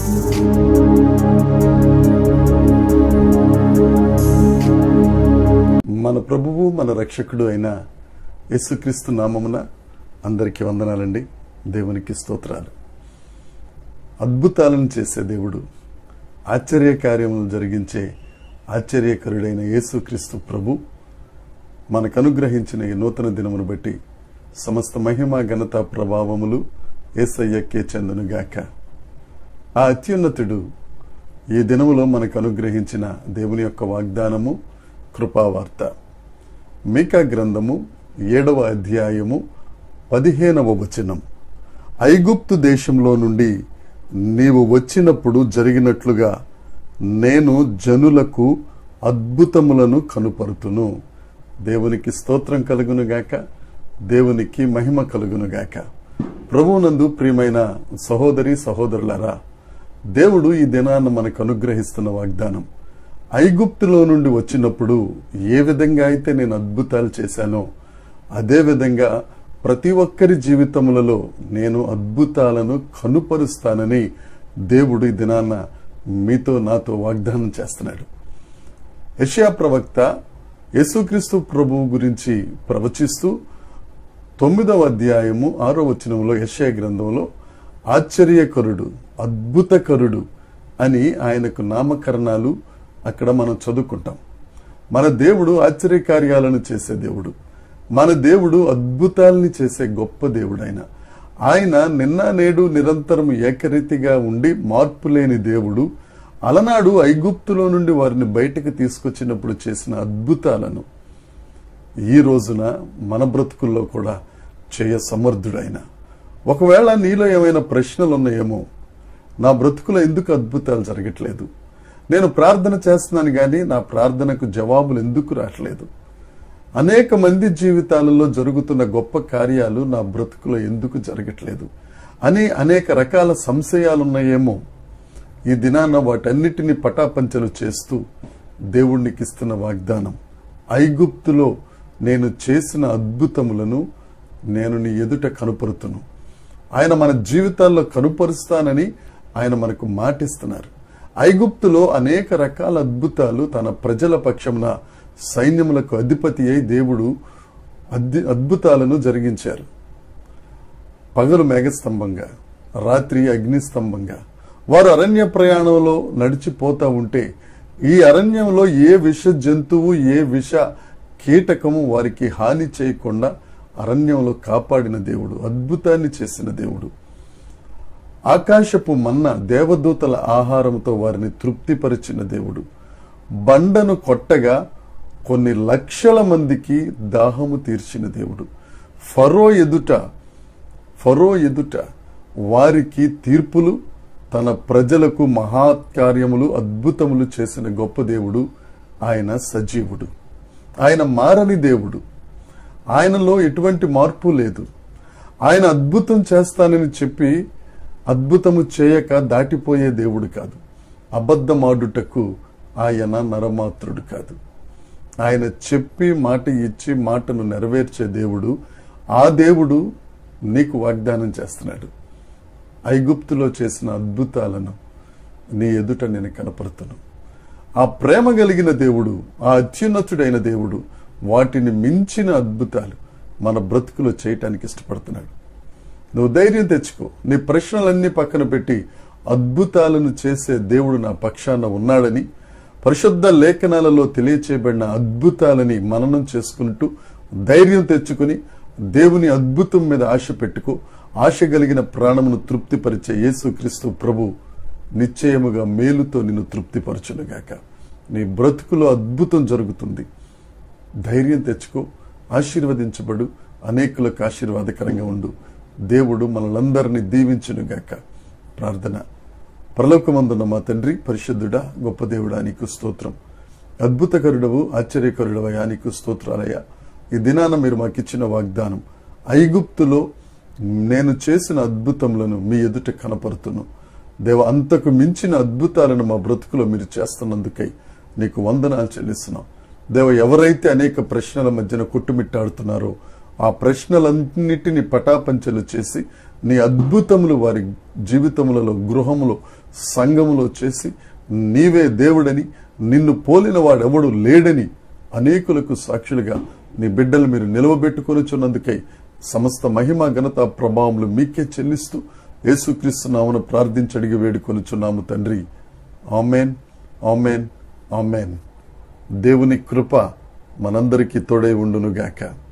మన ప్రభువు మన రక్షకుడు అయిన యేసుక్రీస్తు నామమున అందరికీ వందనాలండి దేవునికి స్తోత్రాలు అద్భుతాలను చేసే దేవుడు ఆశ్చర్య కార్యములు జరిగించే ఆశ్చర్యకరుడైన యేసుక్రీస్తు ప్రభు మనకు అనుగ్రహించిన ఈ నూతన దినమును బట్టి సమస్త మహిమ ఘనత ప్రభావములు ఏసయ్యకే చెందునుగాక ఆ అత్యున్నతుడు ఈ దినములో మనకు అనుగ్రహించిన దేవుని యొక్క వాగ్దానము కృపావార్త మీకా గ్రంథము ఏడవ అధ్యాయము పదిహేనవ వచనం ఐగుప్తు దేశంలో నుండి నీవు వచ్చినప్పుడు జరిగినట్లుగా నేను జనులకు అద్భుతములను కనుపరుతును దేవునికి స్తోత్రం కలుగునుగాక దేవునికి మహిమ కలుగునుగాక ప్రభువునందు ప్రియమైన సహోదరి సహోదరులారా దేవుడు ఈ దినాన్ని మనకు అనుగ్రహిస్తున్న వాగ్దానం ఐగుప్తులో నుండి వచ్చినప్పుడు ఏ విధంగా అయితే నేను అద్భుతాలు చేశానో అదే విధంగా ప్రతి ఒక్కరి జీవితములలో నేను అద్భుతాలను కనుపరుస్తానని దేవుడు ఈ దినాన్న మీతో నాతో వాగ్దానం చేస్తున్నాడు యషయా ప్రవక్త యేసుక్రీస్తు ప్రభువు గురించి ప్రవచిస్తూ తొమ్మిదవ అధ్యాయము ఆరో వచనంలో యషయా గ్రంథంలో ఆశ్చర్యకరుడు అద్భుతకరుడు అని ఆయనకు నామకరణాలు అక్కడ మనం చదువుకుంటాం మన దేవుడు ఆశ్చర్యకార్యాలను చేసే దేవుడు మన దేవుడు అద్భుతాలని చేసే గొప్ప దేవుడు ఆయన ఆయన నిన్న నేడు నిరంతరం ఏకరీతిగా ఉండి మార్పు లేని దేవుడు అలనాడు ఐగుప్తులో నుండి వారిని బయటకు తీసుకొచ్చినప్పుడు చేసిన అద్భుతాలను ఈ రోజున మన బ్రతుకుల్లో కూడా చేయ సమర్థుడైన ఒకవేళ నీలో ఏమైనా ప్రశ్నలు ఉన్నాయేమో నా బ్రతుకులో ఎందుకు అద్భుతాలు జరగట్లేదు నేను ప్రార్థన చేస్తున్నాను కానీ నా ప్రార్థనకు జవాబులు ఎందుకు రావట్లేదు అనేక మంది జీవితాలలో జరుగుతున్న గొప్ప కార్యాలు నా బ్రతుకులో ఎందుకు జరగట్లేదు అని అనేక రకాల సంశయాలున్నాయేమో ఈ దినాన వాటన్నిటిని పటాపంచలు చేస్తూ దేవుణ్ణికి ఇస్తున్న వాగ్దానం ఐగుప్తులో నేను చేసిన అద్భుతములను నేను నీ ఎదుట కనుపరుతును ఆయన మన జీవితాల్లో కనుపరుస్తానని ఆయన మనకు మాటిస్తున్నారు ఐగుప్తులో అనేక రకాల అద్భుతాలు తన ప్రజల పక్షమున సైన్యములకు అధిపతి అయి దేవుడు అద్ది అద్భుతాలను జరిగించారు పగలు మేఘస్తంభంగా రాత్రి అగ్నిస్తంభంగా వారు అరణ్య ప్రయాణంలో నడిచిపోతా ఉంటే ఈ అరణ్యంలో ఏ విష జంతువు ఏ విష కీటకము వారికి హాని చేయకుండా అరణ్యంలో కాపాడిన దేవుడు అద్భుతాన్ని చేసిన దేవుడు ఆకాశపు మన్న దేవదూతల ఆహారంతో వారిని తృప్తిపరిచిన దేవుడు బండను కొట్టగా కొన్ని లక్షల మందికి దాహము తీర్చిన దేవుడు ఫరో ఎదుట ఫరో ఎదుట వారికి తీర్పులు తన ప్రజలకు మహాకార్యములు అద్భుతములు చేసిన గొప్ప దేవుడు ఆయన సజీవుడు ఆయన మారని దేవుడు ఆయనలో ఎటువంటి మార్పు లేదు ఆయన అద్భుతం చేస్తానని చెప్పి అద్భుతము చేయక దాటిపోయే దేవుడు కాదు అబద్ధమాడుటకు ఆయన నరమాత్రుడు కాదు ఆయన చెప్పి మాట ఇచ్చి మాటను నెరవేర్చే దేవుడు ఆ దేవుడు నీకు వాగ్దానం చేస్తున్నాడు ఐగుప్తులో చేసిన అద్భుతాలను నీ ఎదుట నేను కనపరుతును ఆ ప్రేమ కలిగిన దేవుడు ఆ అత్యున్నతుడైన దేవుడు వాటిని మించిన అద్భుతాలు మన బ్రతుకులో చేయటానికి ఇష్టపడుతున్నాడు నువ్వు ధైర్యం తెచ్చుకో నీ ప్రశ్నలన్నీ పక్కన పెట్టి అద్భుతాలను చేసే దేవుడు నా పక్షాన ఉన్నాడని పరిశుద్ధ లేఖనాలలో తెలియచేయబడిన అద్భుతాలని మననం చేసుకుంటూ ధైర్యం తెచ్చుకుని దేవుని అద్భుతం మీద ఆశ పెట్టుకో ఆశ కలిగిన ప్రాణమును తృప్తిపరిచే యేసుక్రీస్తు ప్రభు నిశ్చయముగా మేలుతో నిన్ను తృప్తిపరచునుగాక నీ బ్రతుకులో అద్భుతం జరుగుతుంది ధైర్యం తెచ్చుకో ఆశీర్వదించబడు అనేకులకు ఆశీర్వాదకరంగా ఉండు దేవుడు మనలందరినీ దీవించునుగాక ప్రార్థన పరలోకమందున్న మా తండ్రి పరిశుద్ధుడా గొప్ప దేవుడా నీకు స్తోత్రం అద్భుతకరుడవు ఆశ్చర్యకరుడవయా నీకు స్తోత్రాలయ్యా ఈ దినాన మీరు మాకిచ్చిన వాగ్దానం ఐగుప్తులో నేను చేసిన అద్భుతములను మీ ఎదుట కనపరుతును దేవ అంతకు మించిన అద్భుతాలను మా బ్రతుకులో మీరు చేస్తున్నందుకై నీకు వందనాలు చెల్లిస్తున్నాం దేవ ఎవరైతే అనేక ప్రశ్నల మధ్యన కొట్టుమిట్టాడుతున్నారో ఆ ప్రశ్నలన్నిటిని పటాపంచలు చేసి నీ అద్భుతములు వారి జీవితములలో గృహములో సంఘములో చేసి నీవే దేవుడని నిన్ను పోలిన వాడెవడు లేడని అనేకులకు సాక్షులుగా నీ బిడ్డలు మీరు నిలవబెట్టుకొనిచున్నందుకై సమస్త మహిమ ఘనత ప్రభావములు మీకే చెల్లిస్తూ యేసుక్రీస్తు నామను ప్రార్థించి అడిగి వేడుకొనిచున్నాము తండ్రి ఆమెన్ ఆమెన్ ఆమెన్ దేవుని కృప మనందరికీ తోడై ఉండునుగాక